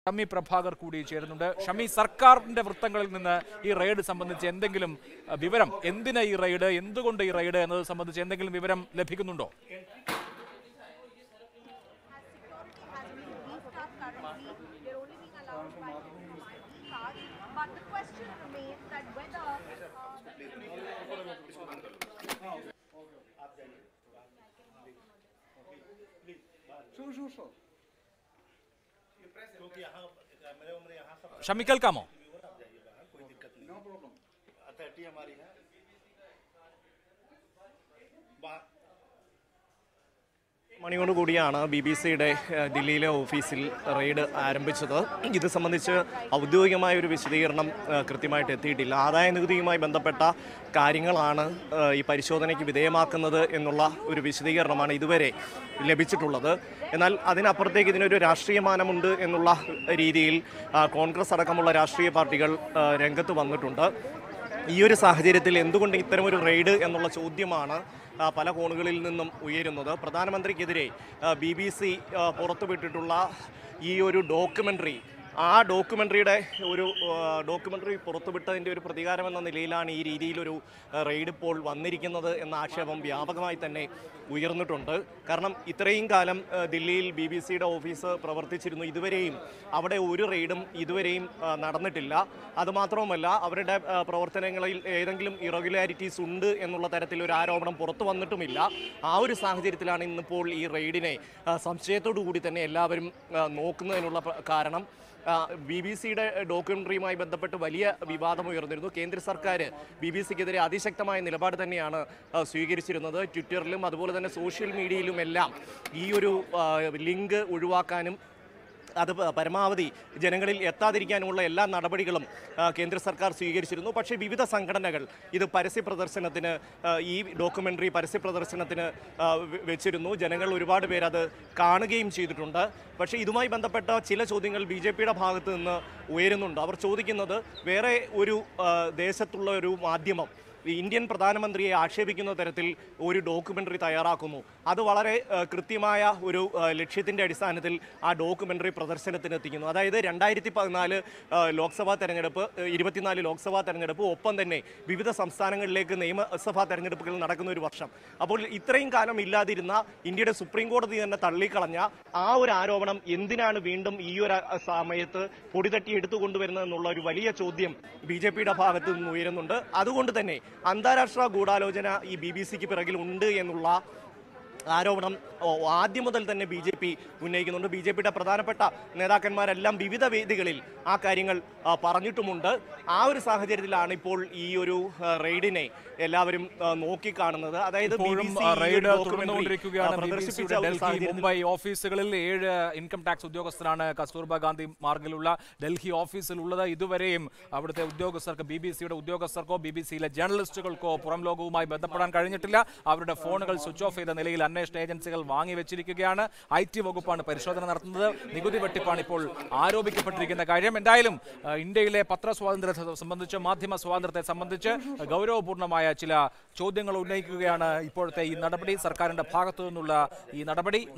ഷമി പ്രഭാകർ കൂടി ചേരുന്നുണ്ട് ഷമി സർക്കാരിന്റെ വൃത്തങ്ങളിൽ നിന്ന് ഈ റെയ്ഡ് സംബന്ധിച്ച് എന്തെങ്കിലും അഹ്, വിവരം എന്തിനാ ഈ റെയ്ഡ് എന്തുകൊണ്ട് ഈ റെയ്ഡ് എന്നത് സംബന്ധിച്ച് എന്തെങ്കിലും വിവരം ലഭിക്കുന്നുണ്ടോ They're only being allowed by ID card. But the question remains that whether uh, Shami കേൾക്കാമോ अथॉरिटी हमारी है बा- മണിയോട് കൂടിയാണ് ബി ബി സിയുടെ ദില്ലിയിലെ ഓഫീസിൽ റെയ്ഡ് ആരംഭിച്ചത് ഇത് സംബന്ധിച്ച് ഔദ്യോഗികമായ ഒരു വിശദീകരണം ഏഹ്, കൃത്യമായിട്ട് എത്തിയിട്ടില്ല ആദായ നികുതിയുമായി ബന്ധപ്പെട്ട കാര്യങ്ങളാണ് ഏഹ്, ഈ പരിശോധനയ്ക്ക് വിധേയമാക്കുന്നത് എന്നുള്ള ഒരു വിശദീകരണമാണ് ഇതുവരെ ലഭിച്ചിട്ടുള്ളത് എന്നാൽ അതിനപ്പുറത്തേക്ക് ഇതിനൊരു രാഷ്ട്രീയ മാനമുണ്ട് എന്നുള്ള രീതിയിൽ ആ, കോൺഗ്രസ് അടക്കമുള്ള രാഷ്ട്രീയ പാർട്ടികൾ ആ, രംഗത്ത് വന്നിട്ടുണ്ട് ഈ ഒരു സാഹചര്യത്തിൽ എന്തുകൊണ്ട് ഇത്തരമൊരു റെയ്ഡ് എന്നുള്ള ചോദ്യമാണ് ആ, പല കോണുകളിൽ നിന്നും ഉയരുന്നത് പ്രധാനമന്ത്രിക്കെതിരെ ബി ബി സി പുറത്തുവിട്ടിട്ടുള്ള ഈ ഒരു ഡോക്യുമെൻ്ററി ആ ഡോക്യുമെൻ്ററിയുടെ ഒരു ഡോക്യുമെൻ്ററി പുറത്തുവിട്ടതിൻ്റെ ഒരു പ്രതികാരം എന്ന നിലയിലാണ് ഈ രീതിയിലൊരു ആ, റെയ്ഡ് ഇപ്പോൾ വന്നിരിക്കുന്നത് എന്ന ആക്ഷേപം വ്യാപകമായി തന്നെ ഉയർന്നിട്ടുണ്ട് കാരണം ഇത്രയും കാലം ആ, ദില്ലിയിൽ ബി ബി സിയുടെ ഓഫീസ് പ്രവർത്തിച്ചിരുന്നു ഇതുവരെയും അവിടെ ഒരു റെയ്ഡും ഇതുവരെയും ആ, നടന്നിട്ടില്ല അതുമാത്രവുമല്ല അവരുടെ ആ, പ്രവർത്തനങ്ങളിൽ ഏതെങ്കിലും ഇറഗുലാരിറ്റീസ് ഉണ്ട് എന്നുള്ള തരത്തിൽ ഒരു ആരോപണം പുറത്തു വന്നിട്ടുമില്ല ആ ഒരു സാഹചര്യത്തിലാണ് ഇന്നിപ്പോൾ ഈ റെയ്ഡിനെ ആ, സംശയത്തോടു കൂടി തന്നെ എല്ലാവരും ആ, നോക്കുന്നതിനുള്ള പ്ര- കാരണം ബി ബി സിയുടെ ഡോക്യുമെൻ്ററിയുമായി ബന്ധപ്പെട്ട് വലിയ വിവാദം ഉയർന്നിരുന്നു കേന്ദ്ര സർക്കാർ ബി ബി സിക്കെതിരെ അതിശക്തമായ നിലപാട് തന്നെയാണ് ആ, സ്വീകരിച്ചിരുന്നത് ട്വിറ്ററിലും അതുപോലെ തന്നെ സോഷ്യൽ മീഡിയയിലുമെല്ലാം ഈ ഒരു ആ, ലിങ്ക് ഒഴിവാക്കാനും അത് പ- പരമാവധി ജനങ്ങളിൽ എത്താതിരിക്കാനുമുള്ള എല്ലാ നടപടികളും ആ, കേന്ദ്ര സർക്കാർ സ്വീകരിച്ചിരുന്നു പക്ഷേ വിവിധ സംഘടനകൾ ഇത് പരസ്യ പ്രദർശനത്തിന് ആ, ഈ ഡോക്യുമെൻ്ററി പരസ്യ പ്രദർശനത്തിന് ആ, വെ- വെച്ചിരുന്നു ജനങ്ങൾ ഒരുപാട് പേര് അത് കാണുകയും ചെയ്തിട്ടുണ്ട് പക്ഷേ ഇതുമായി ബന്ധപ്പെട്ട ചില ചോദ്യങ്ങൾ ബി ജെ പിയുടെ ഭാഗത്ത് നിന്ന് ഉയരുന്നുണ്ട് അവർ ചോദിക്കുന്നത് വേറെ ഒരു ആ, ദേശത്തുള്ള ഒരു മാധ്യമം ഈ ഇന്ത്യൻ പ്രധാനമന്ത്രിയെ ആക്ഷേപിക്കുന്ന തരത്തിൽ ഒരു ഡോക്യുമെൻ്ററി തയ്യാറാക്കുന്നു അത് വളരെ ആ, കൃത്യമായ ഒരു ആ, ലക്ഷ്യത്തിൻ്റെ അടിസ്ഥാനത്തിൽ ആ ഡോക്യുമെൻ്ററി പ്രദർശനത്തിന് എത്തിക്കുന്നു അതായത് രണ്ടായിരത്തി പതിനാല് ലോക്സഭാ തെരഞ്ഞെടുപ്പ് ആ, ഇരുപത്തിനാല് ലോക്സഭാ തെരഞ്ഞെടുപ്പ് ഒപ്പം തന്നെ വിവിധ സംസ്ഥാനങ്ങളിലേക്ക് നിയമസഭാ തെരഞ്ഞെടുപ്പുകൾ നടക്കുന്ന ഒരു വർഷം അപ്പോൾ ഇത്രയും കാലം ഇല്ലാതിരുന്ന ഇന്ത്യയുടെ സുപ്രീം കോടതി തന്നെ തള്ളിക്കളഞ്ഞ ആ ഒരു ആരോപണം എന്തിനാണ് വീണ്ടും ഈ ഒരു ആ, സമയത്ത് പൊടിതട്ടി എടുത്തു കൊണ്ടുവരുന്നത് എന്നുള്ള ഒരു വലിയ ചോദ്യം ബി ജെ പിയുടെ ഭാഗത്ത് നിന്ന് ഉയരുന്നുണ്ട് അതുകൊണ്ട് തന്നെ അന്താരാഷ്ട്ര ഗൂഢാലോചന ഈ ബി ബി സിക്ക് പിറകിൽ ഉണ്ട് എന്നുള്ള ആരോപണം ഓ, ആദ്യം മുതൽ തന്നെ ബി ജെ പി ഉന്നയിക്കുന്നുണ്ട് ബി ജെ പിയുടെ പ്രധാനപ്പെട്ട നേതാക്കന്മാരെല്ലാം വിവിധ വേദികളിൽ ആ കാര്യങ്ങൾ ആ, പറഞ്ഞിട്ടുമുണ്ട് ആ ഒരു സാഹചര്യത്തിലാണ് ഇപ്പോൾ ഈ ഒരു ആ, റെയ്ഡിനെ എല്ലാവരും ആ, നോക്കിക്കാണുന്നത് അതായത് ഇപ്പോഴും BBC ആ, ഈ ഒരു റെയ്ഡ് documentary, തുടർന്നുകൊണ്ടിരിക്കുകയാണ് ആ, ബി ബി പ്രദർശിപ്പിച്ച സിയുടെ ഒരു ഡൽഹി സാഹചര്യത്തിൽ മുംബൈ ഓഫീസുകളിൽ ഏഴ് ഇൻകം ടാക്സ് ഉദ്യോഗസ്ഥരാണ് കസ്തൂർബ ഗാന്ധി മാർഗിലുള്ള ഡൽഹി ഓഫീസിലുള്ളത് ഇതുവരെയും അവിടുത്തെ ഉദ്യോഗസ്ഥർക്ക് ബി ബി സിയുടെ ഉദ്യോഗസ്ഥർക്കോ ബി ബി സിയിലെ ജേർണലിസ്റ്റുകൾക്കോ പുറം ലോകവുമായി ബന്ധപ്പെടാൻ കഴിഞ്ഞിട്ടില്ല അവരുടെ ഫോണുകൾ സ്വിച്ച് ഓഫ് ചെയ്ത നിലയിൽ അന്വേഷണ ഏജൻസികൾ വാങ്ങി വെച്ചിരിക്കുകയാണ് ഐ ടി വകുപ്പാണ് പരിശോധന നടത്തുന്നത് നികുതി വെട്ടിപ്പാണ് ഇപ്പോൾ ആരോപിക്കപ്പെട്ടിരിക്കുന്ന കാര്യം എന്തായാലും ആ, ഇന്ത്യയിലെ പത്രസ്വാതന്ത്ര്യത്തെ സംബന്ധിച്ച് മാധ്യമ സ്വാതന്ത്ര്യത്തെ സംബന്ധിച്ച് ഗൗരവപൂർണ്ണമായ ചില ചോദ്യങ്ങൾ ഉന്നയിക്കുകയാണ് ഇപ്പോഴത്തെ ഈ നടപടി സർക്കാരിന്റെ ഭാഗത്തു നിന്നുള്ള ഈ നടപടി